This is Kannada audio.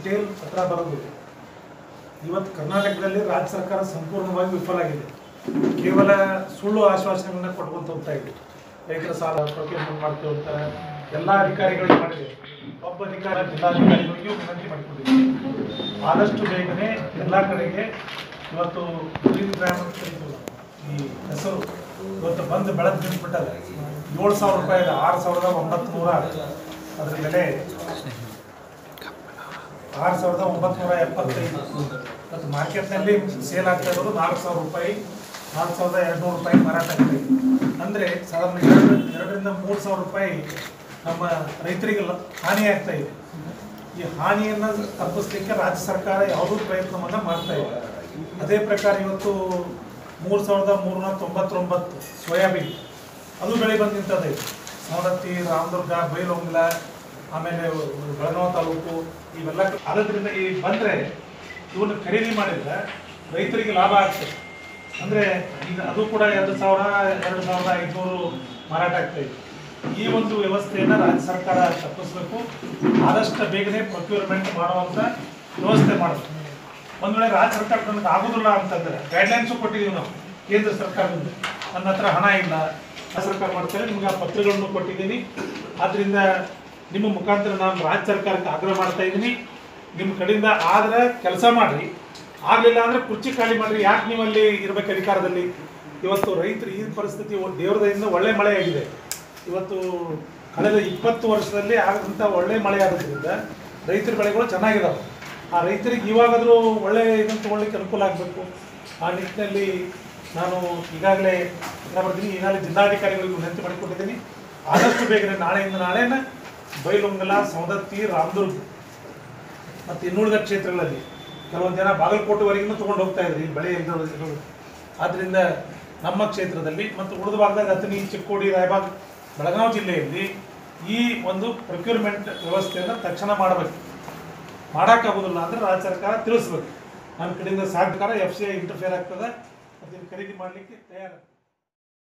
ಡಿಟೇಲ್ ಪತ್ರ ಬರೋದು ಇವತ್ತು ಕರ್ನಾಟಕದಲ್ಲಿ ರಾಜ್ಯ ಸರ್ಕಾರ ಸಂಪೂರ್ಣವಾಗಿ ವಿಫಲ ಆಗಿದೆ ಕೇವಲ ಸುಳ್ಳು ಆಶ್ವಾಸನೆಗಳನ್ನ ಕೊಟ್ಕೊಂತ ಹೋಗ್ತಾ ಇದೆ ರೈತರ ಸಾಲ ಪ್ರೊಕ್ಯೂರ್ಮೆಂಟ್ ಮಾಡ್ತೀವಿ ಅಂತ ಎಲ್ಲ ಅಧಿಕಾರಿಗಳಿಗೆ ಮಾಡಿದೆ ಒಬ್ಬ ಅಧಿಕಾರ ಜಿಲ್ಲಾಧಿಕಾರಿಗಳಿಗೂ ವಿನಂತಿ ಮಾಡಿಕೊಂಡಿದ್ದೀನಿ ಆದಷ್ಟು ಬೇಗನೆ ಎಲ್ಲ ಕಡೆಗೆ ಇವತ್ತು ಗ್ರೀನ್ ಗ್ರಾಮ್ ಅಂತ ಕರೀತೀವಿ ನಾವು. ಈ ಹೆಸರು ಇವತ್ತು ಬಂದು ಬೆಳೆದು ನಿಂತ್ಬಿಟ್ಟದೆ ಏಳು ಸಾವಿರ ರೂಪಾಯಿ ಇದೆ ಆರು ಸಾವಿರದ ಒಂಬತ್ತು ನೂರ ಅದ್ರ ಬೆಲೆ ಆರು ಸಾವಿರದ ಒಂಬತ್ತು ನೂರ ಎಪ್ಪತ್ತೈದು ಮತ್ತು ಮಾರ್ಕೆಟ್ನಲ್ಲಿ ಸೇಲ್ ಆಗ್ತಾ ಇರೋದು ನಾಲ್ಕು ಸಾವಿರ ರೂಪಾಯಿ ನಾಲ್ಕು ಸಾವಿರದ ಎರಡು ನೂರು ರೂಪಾಯಿ ಮಾರಾಟ ಆಗ್ತಾ ಇದೆ ಅಂದರೆ ಸಾಧಾರಣ ಎರಡು ಎರಡರಿಂದ ಮೂರು ಸಾವಿರ ರೂಪಾಯಿ ನಮ್ಮ ರೈತರಿಗೆ ಲ- ಹಾನಿ ಆಗ್ತಾ ಇದೆ ಈ ಹಾನಿಯನ್ನು ತಪ್ಪಿಸ್ಲಿಕ್ಕೆ ರಾಜ್ಯ ಸರ್ಕಾರ ಯಾವುದೋ ಪ್ರಯತ್ನವನ್ನು ಮಾಡ್ತಾ ಇದೆ ಅದೇ ಪ್ರಕಾರ ಇವತ್ತು ಮೂರು ಸಾವಿರದ ಮೂರುನೂರ ತೊಂಬತ್ತೊಂಬತ್ತು ಸೋಯಾಬೀನ್ ಅದು ಬೆಳೆ ಬಂದು ನಿಂತದೆ ಸವದತ್ತಿ ರಾಮದುರ್ಗ ಬೈಲೊಂಗಲ ಆಮೇಲೆ ಬೆಳಗಾವಿ ತಾಲೂಕು ಇವೆಲ್ಲ ಅದರಿಂದ ಈ ಬಂದರೆ ಇವನ್ನ ಖರೀದಿ ಮಾಡಿದ್ರೆ ರೈತರಿಗೆ ಲಾಭ ಆಗ್ತದೆ ಅಂದರೆ ಈಗ ಅದು ಕೂಡ ಎರಡು ಸಾವಿರ ಎರಡು ಸಾವಿರದ ಐದುನೂರು ಮಾರಾಟ ಆಗ್ತಾ ಇದೆ ಈ ಒಂದು ವ್ಯವಸ್ಥೆಯನ್ನು ರಾಜ್ಯ ಸರ್ಕಾರ ತಪ್ಪಿಸ್ಬೇಕು ಆದಷ್ಟು ಬೇಗನೆ ಪ್ರೊಕ್ಯೂರ್ಮೆಂಟ್ ಮಾಡುವಂಥ ವ್ಯವಸ್ಥೆ ಮಾಡಬೇಕು ಒಂದು ವೇಳೆ ರಾಜ್ಯ ಸರ್ಕಾರ ನನಗೆ ಆಗುದಿಲ್ಲ ಅಂತಂದ್ರೆ ಗೈಡ್ಲೈನ್ಸು ಕೊಟ್ಟಿದ್ದೀವಿ ನಾವು ಕೇಂದ್ರ ಸರ್ಕಾರದಿಂದ ನನ್ನ ಹತ್ರ ಹಣ ಇಲ್ಲ ರಾಜ್ಯ ಸರ್ಕಾರ ಮಾಡ್ತಾರೆ ನಿಮ್ಗೆ ಆ ಪತ್ರಗಳನ್ನು ಕೊಟ್ಟಿದ್ದೀನಿ ಆದ್ರಿಂದ ನಿಮ್ಮ ಮುಖಾಂತರ ನಾನು ರಾಜ್ಯ ಸರ್ಕಾರಕ್ಕೆ ಆಗ್ರಹ ಮಾಡ್ತಾ ಇದ್ದೀನಿ ನಿಮ್ಮ ಕಡೆಯಿಂದ ಆದ್ರೆ ಕೆಲಸ ಮಾಡ್ರಿ ಆಗಲಿಲ್ಲ ಅಂದ್ರೆ ಕುರ್ಚಿ ಖಾಲಿ ಮಾಡ್ರಿ ಯಾಕೆ ನೀವು ಅಲ್ಲಿ ಇರ್ಬೇಕು ಅಧಿಕಾರದಲ್ಲಿ ಇವತ್ತು ರೈತರು ಈ ಪರಿಸ್ಥಿತಿ ಒ- ದೇವ್ರ ದಯೆಯಿಂದ ಒಳ್ಳೆ ಮಳೆ ಆಗಿದೆ ಇವತ್ತು ಕಳೆದ ಇಪ್ಪತ್ತು ವರ್ಷದಲ್ಲಿ ಆದಂಥ ಒಳ್ಳೆ ಮಳೆ ಆಗೋದ್ರಿಂದ ರೈತರ ಬೆಳೆಗಳು ಚೆನ್ನಾಗಿದಾವೆ ಆ ರೈತರಿಗೆ ಇವಾಗಾದರೂ ಒಳ್ಳೆ ಇದನ್ನು ತೊಗೊಳ್ಳಿಕ್ಕೆ ಅನುಕೂಲ ಆಗಬೇಕು ಆ ನಿಟ್ಟಿನಲ್ಲಿ ನಾನು ಈಗಾಗಲೇ ಏನ ಬರ್ತೀನಿ ಈಗಾಗಲೇ ಜಿಲ್ಲಾಧಿಕಾರಿಗಳಿಗೆ ವಿನಂತಿ ಮಾಡಿಕೊಂಡಿದ್ದೀನಿ ಆದಷ್ಟು ಬೇಗನೆ ನಾಳೆಯಿಂದ ನಾಳೆನ ಬೈಲೊಂಗಲ ಸವದತ್ತಿ ರಾಮದುರ್ಗ ಮತ್ತು ಇನ್ನುಳಿದ ಕ್ಷೇತ್ರಗಳಲ್ಲಿ ಕೆಲವೊಂದು ಜನ ಬಾಗಲಕೋಟೆವರೆಗೂ ತೊಗೊಂಡು ಹೋಗ್ತಾ ಇದ್ರಿ ಬೆಳೆ ಇಲ್ದವ್ರು ಇರೋರು. ಆದ್ರಿಂದ ನಮ್ಮ ಕ್ಷೇತ್ರದಲ್ಲಿ ಮತ್ತು ಉಳಿದ ಭಾಗದಾಗ ಅಥಣಿ ಚಿಕ್ಕೋಡಿ ರಾಯಬಾಗ್ ಬೆಳಗಾವಿ ಜಿಲ್ಲೆಯಲ್ಲಿ ಈ ಒಂದು ಪ್ರೊಕ್ಯೂರ್ಮೆಂಟ್ ವ್ಯವಸ್ಥೆಯನ್ನು ತಕ್ಷಣ ಮಾಡಬೇಕು ಮಾಡೋಕ್ಕಾಗೋದಿಲ್ಲ ಅಂದ್ರೆ ರಾಜ್ಯ ಸರ್ಕಾರ ತಿಳಿಸ್ಬೇಕು ನನ್ನ ಕಡೆಯಿಂದ ಸರ್ಕಾರ ಎಫ್ ಸಿ ಐ ಇಂಟರ್ಫಿಯರ್ ಆಗ್ತದೆ ಅದನ್ನು ಖರೀದಿ ಮಾಡಲಿಕ್ಕೆ ತಯಾರಾಗ್ತದೆ